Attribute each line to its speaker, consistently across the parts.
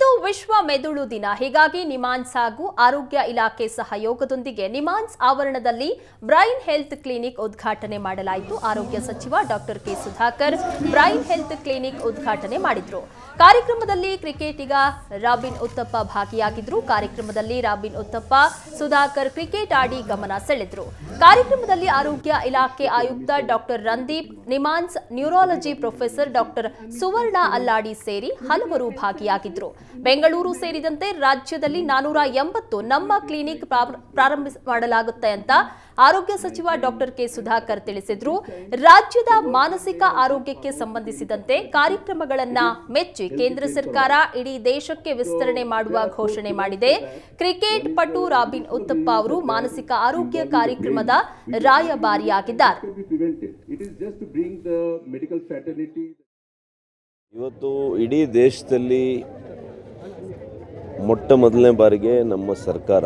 Speaker 1: ವಿಶ್ವ ಮೆದುಳು ದಿನ ಹೀಗಾಗಿ ನಿಮಾನ್ಸ್ ಹಾಗೂ ಆರೋಗ್ಯ ಇಲಾಖೆ ಸಹಯೋಗದೊಂದಿಗೆ ನಿಮಾನ್ಸ್ ಆವರಣದಲ್ಲಿ ಬ್ರೈನ್ ಹೆಲ್ತ್ ಕ್ಲಿನಿಕ್ ಉದ್ಘಾಟನೆ ಮಾಡಲಾಯಿತು ಆರೋಗ್ಯ ಸಚಿವ doctor K Sudhakar brain health clinic ಉದ್ಘಾಟನೆ ಮಾಡಿದ್ರು ಕಾರ್ಯಕ್ರಮದಲ್ಲಿ ಕ್ರಿಕೆಟಿಗ ರಾಬಿನ್ ಉತ್ತಪ್ಪ ಭಾಗಿಯಾಗಿದ್ರು ಕಾರ್ಯಕ್ರಮದಲ್ಲಿ ರಾಬಿನ್ ಉತ್ತಪ್ಪ ಸುಧಾಕರ್ ಕ್ರಿಕೆಟ್ ಆಡಿ ಗಮನ ಸೆಳೆದ್ರು ಕಾರ್ಯಕ್ರಮದಲ್ಲಿ ಆರೋಗ್ಯ ಇಲಾಖೆ ಆಯುಕ್ತ doctor Randeep NIMHANS neurology professor doctor Suvarna Alladi ಸೇರಿ ಹಲವರು ಭಾಗಿಯಾಗಿದ್ರು ಬೆಂಗಳೂರು ಸೇರಿದಂತೆ ರಾಜ್ಯದಲ್ಲಿ ನಾನೂರ ಎಂಬತ್ತು ನಮ್ಮ ಕ್ಲಿನಿಕ್ ಪ್ರಾರ- ಪ್ರಾರಂಭಿಸ ಮಾಡಲಾಗುತ್ತೆ ಅಂತ ಆರೋಗ್ಯ ಸಚಿವ ಡಾಕ್ಟರ್ ಕೆ ಸುಧಾಕರ್ ತಿಳಿಸಿದ್ರು ರಾಜ್ಯದ ಮಾನಸಿಕ ಆರೋಗ್ಯಕ್ಕೆ ಸಂಬಂಧಿಸಿದಂತೆ ಕಾರ್ಯಕ್ರಮಗಳನ್ನ ಮೆಚ್ಚಿ ಕೇಂದ್ರ ಸರ್ಕಾರ ಇಡೀ ದೇಶಕ್ಕೆ ವಿಸ್ತರಣೆ ಮಾಡುವ ಘೋಷಣೆ ಮಾಡಿದೆ ಕ್ರಿಕೆಟ್ ಪಟು ರಾಬಿನ್ ಉತ್ತಪ್ಪ ಅವರು ಮಾನಸಿಕ ಆರೋಗ್ಯ ಕಾರ್ಯಕ್ರಮದ ರಾಯಭಾರಿಯಾಗಿದ್ದಾರೆ
Speaker 2: to be prevented. It is just to bring the medical fraternity.
Speaker 3: ಇವತ್ತು ಇಡೀ ದೇಶದಲ್ಲಿ ಮೊಟ್ಟ ಮೊದಲನೇ ಬಾರಿಗೆ ನಮ್ಮ ಸರ್ಕಾರ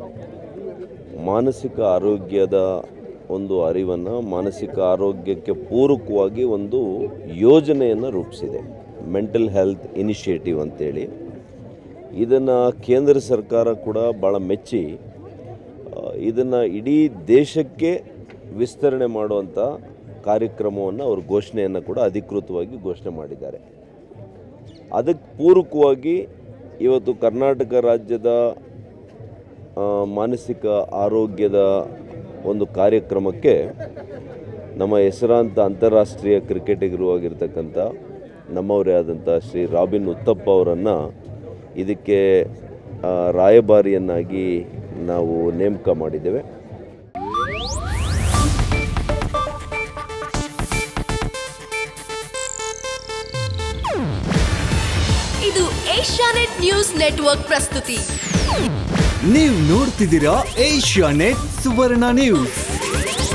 Speaker 3: ಮಾನಸಿಕ ಆರೋಗ್ಯದ ಒಂದು ಅರಿವನ್ನು ಮಾನಸಿಕ ಆರೋಗ್ಯಕ್ಕೆ ಪೂರಕವಾಗಿ ಒಂದು ಯೋಜನೆಯನ್ನು ರೂಪಿಸಿದೆ ಮೆಂಟಲ್ ಹೆಲ್ತ್ ಇನಿಷಿಯೇಟಿವ್ ಅಂತೇಳಿ ಇದನ್ನು ಕೇಂದ್ರ ಸರ್ಕಾರ ಕೂಡ ಭಾಳ ಮೆಚ್ಚಿ ಇದನ್ನು ಇಡೀ ದೇಶಕ್ಕೆ ವಿಸ್ತರಣೆ ಮಾಡುವಂಥ ಕಾರ್ಯಕ್ರಮವನ್ನು ಅವರು ಘೋಷಣೆಯನ್ನು ಕೂಡ ಅಧಿಕೃತವಾಗಿ ಘೋಷಣೆ ಮಾಡಿದ್ದಾರೆ ಅದಕ್ಕೆ ಪೂರಕವಾಗಿ ಇವತ್ತು ಕರ್ನಾಟಕ ರಾಜ್ಯದ ಆ, ಮಾನಸಿಕ ಆರೋಗ್ಯದ ಒಂದು ಕಾರ್ಯಕ್ರಮಕ್ಕೆ ನಮ್ಮ ಹೆಸರಾಂತ ಅಂತಾರಾಷ್ಟ್ರೀಯ ಕ್ರಿಕೆಟಿಗರು ಆಗಿರ್ತಕ್ಕಂಥ ನಮ್ಮವರೇ ಆದಂಥ ಶ್ರೀ ರಾಬಿನ್ ಉತ್ತಪ್ಪ ಅವರನ್ನು ಇದಕ್ಕೆ ಆ, ರಾಯಭಾರಿಯನ್ನಾಗಿ ನಾವು ನೇಮಕ ಮಾಡಿದ್ದೇವೆ
Speaker 4: ಇದು ಏಷ್ಯಾನೆಟ್ ನ್ಯೂಸ್ ನೆಟ್ವರ್ಕ್ ಪ್ರಸ್ತುತಿ
Speaker 5: ನೀವು ನೋಡ್ತಿದ್ದೀರಾ ಏಷ್ಯಾ ನೆಟ್ ಸುವರ್ಣ ನ್ಯೂಸ್